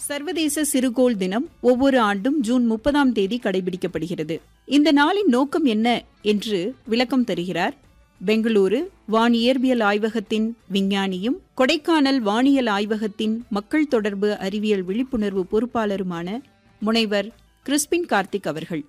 சர்வதேச சிறுகோள் தினம் ஒவ்வொரு ஆண்டும் ஜூன் முப்பதாம் தேதி கடைபிடிக்கப்படுகிறது இந்த நாளின் நோக்கம் என்ன என்று விளக்கம் தருகிறார் பெங்களூரு வானியற்பியல் ஆய்வகத்தின் விஞ்ஞானியும் கொடைக்கானல் வானியல் ஆய்வகத்தின் மக்கள் தொடர்பு அறிவியல் விழிப்புணர்வு பொறுப்பாளருமான முனைவர் கிறிஸ்பின் கார்த்திக் அவர்கள்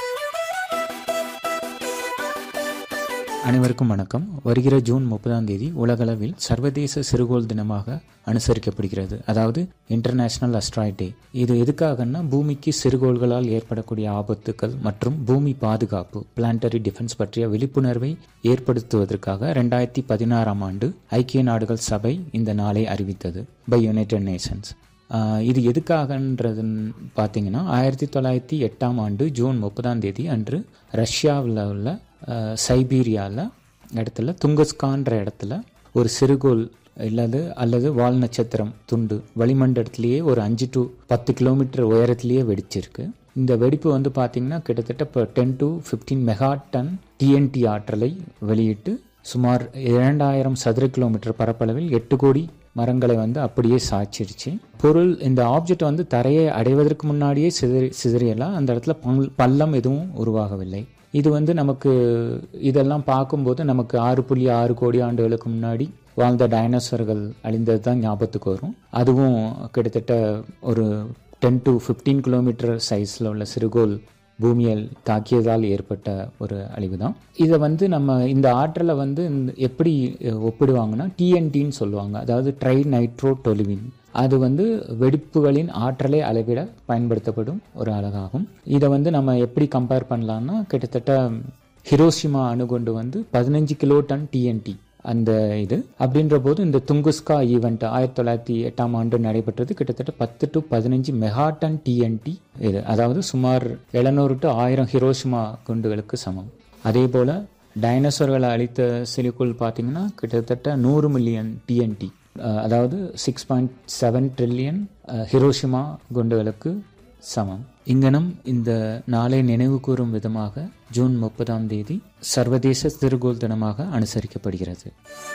அனைவருக்கும் வணக்கம் வருகிற ஜூன் முப்பதாம் தேதி உலகளவில் சர்வதேச சிறுகோள் தினமாக அனுசரிக்கப்படுகிறது அதாவது இன்டர்நேஷனல் அஸ்ட்ராய்ட் டே இது எதுக்காகன்னா பூமிக்கு சிறுகோள்களால் ஏற்படக்கூடிய ஆபத்துக்கள் மற்றும் பூமி பாதுகாப்பு பிளான்டரி டிஃபென்ஸ் பற்றிய விழிப்புணர்வை ஏற்படுத்துவதற்காக ரெண்டாயிரத்தி பதினாறாம் ஆண்டு ஐக்கிய நாடுகள் சபை இந்த நாளை அறிவித்தது பை யுனைடெட் நேஷன்ஸ் ஆஹ் இது எதுக்காகன்றதுன்னு பார்த்தீங்கன்னா ஆயிரத்தி தொள்ளாயிரத்தி எட்டாம் ஆண்டு ஜூன் முப்பதாம் தேதி அன்று ரஷ்யாவில் உள்ள சைபீரியாவில் இடத்துல துங்கஸ்கான்ற இடத்துல ஒரு சிறுகோள் இல்லது அல்லது வால் நட்சத்திரம் துண்டு வளிமண்டலத்திலேயே ஒரு அஞ்சு டு பத்து கிலோமீட்டர் உயரத்திலேயே வெடிச்சிருக்கு இந்த வெடிப்பு வந்து பார்த்திங்கன்னா கிட்டத்தட்ட இப்போ ten to fifteen megaton TNT ஆற்றலை வெளியிட்டு சுமார் இரண்டாயிரம் சதுர கிலோமீட்டர் பரப்பளவில் எட்டு கோடி மரங்களை வந்து அப்படியே சாய்ச்சிருச்சு பொருள் இந்த ஆப்ஜெக்ட் வந்து தரையை அடைவதற்கு முன்னாடியே சிதறி சிதறியெல்லாம் அந்த இடத்துல பல்- பள்ளம் எதுவும் உருவாகவில்லை இது வந்து நமக்கு இதெல்லாம் பார்க்கும்போது நமக்கு ஆறு புள்ளி ஆறு கோடி ஆண்டுகளுக்கு முன்னாடி வாழ்ந்த டைனோசர்கள் அழிந்தது தான் ஞாபகத்துக்கு வரும் அதுவும் கிட்டத்தட்ட ஒரு டென் டு ஃபிஃப்டீன் கிலோமீட்டர் சைஸில் உள்ள சிறுகோள் பூமியில் தாக்கியதால் ஏற்பட்ட ஒரு அழிவு தான் இதை வந்து நம்ம இந்த ஆற்றலை வந்து இந்த- எப்படி அஹ், ஒப்பிடுவாங்கன்னா டிஎன்டின்னு சொல்லுவாங்க அதாவது ட்ரை நைட்ரோ டொலிவின் அது வந்து வெடிப்புகளின் ஆற்றலை அளவிட பயன்படுத்தப்படும் ஒரு அலகாகும் இதை வந்து நம்ம எப்படி கம்பேர் பண்ணலாம்னா கிட்டத்தட்ட ஹிரோஷிமா அணுகுண்டு வந்து பதினஞ்சு கிலோ டன் டிஎன்டி அந்த இது அப்படின்ற போது இந்த துங்குஸ்கா ஈவெண்ட் ஆயிரத்தி தொள்ளாயிரத்தி எட்டாம் ஆண்டு நடைபெற்றது கிட்டத்தட்ட பத்து டு பதினஞ்சு மெகாடன் டிஎன்டி இது அதாவது சுமார் எழுநூறு டு ஆயிரம் ஹிரோஷிமா குண்டுகளுக்கு சமம் அதே போல் டைனோசர்களை அழித்த சிலிக்குள் பார்த்தீங்கன்னா கிட்டத்தட்ட நூறு மில்லியன் டிஎன்டி அதாவது six point seven trillion Hiroshima குண்டுகளுக்கு சமம் இங்கனம் இந்த நாளை நினைவு கூறும் விதமாக ஜூன் முப்பதாம் தேதி சர்வதேச சிறுகோள் தினமாக அனுசரிக்கப்படுகிறது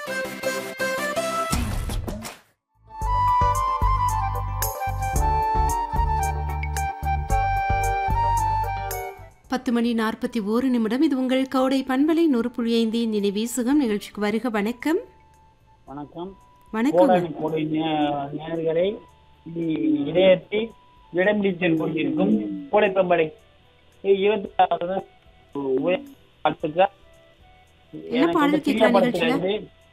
பத்து மணி நாற்பத்தி ஓரு நிமிடம் இது உங்கள் கவுடை பண்பலை நூறு புள்ளி ஐந்தின் நினைவீசுகம் நிகழ்ச்சிக்கு வருக வணக்கம் வணக்கம் வணக்கம் கோடானி கோடை நே- நேயர்களை இது இடையற்றி இடம்பிடித்தல் கொண்டிருக்கும் கோடை பம்படை இருபத்தி ஆறாவது உயர் வாழ்த்துக்கள் என்ன எனக்கு பாடல் வந்து கேட்கலாம் பிரியா படத்துல நிகழ்ச்சியில? இருந்து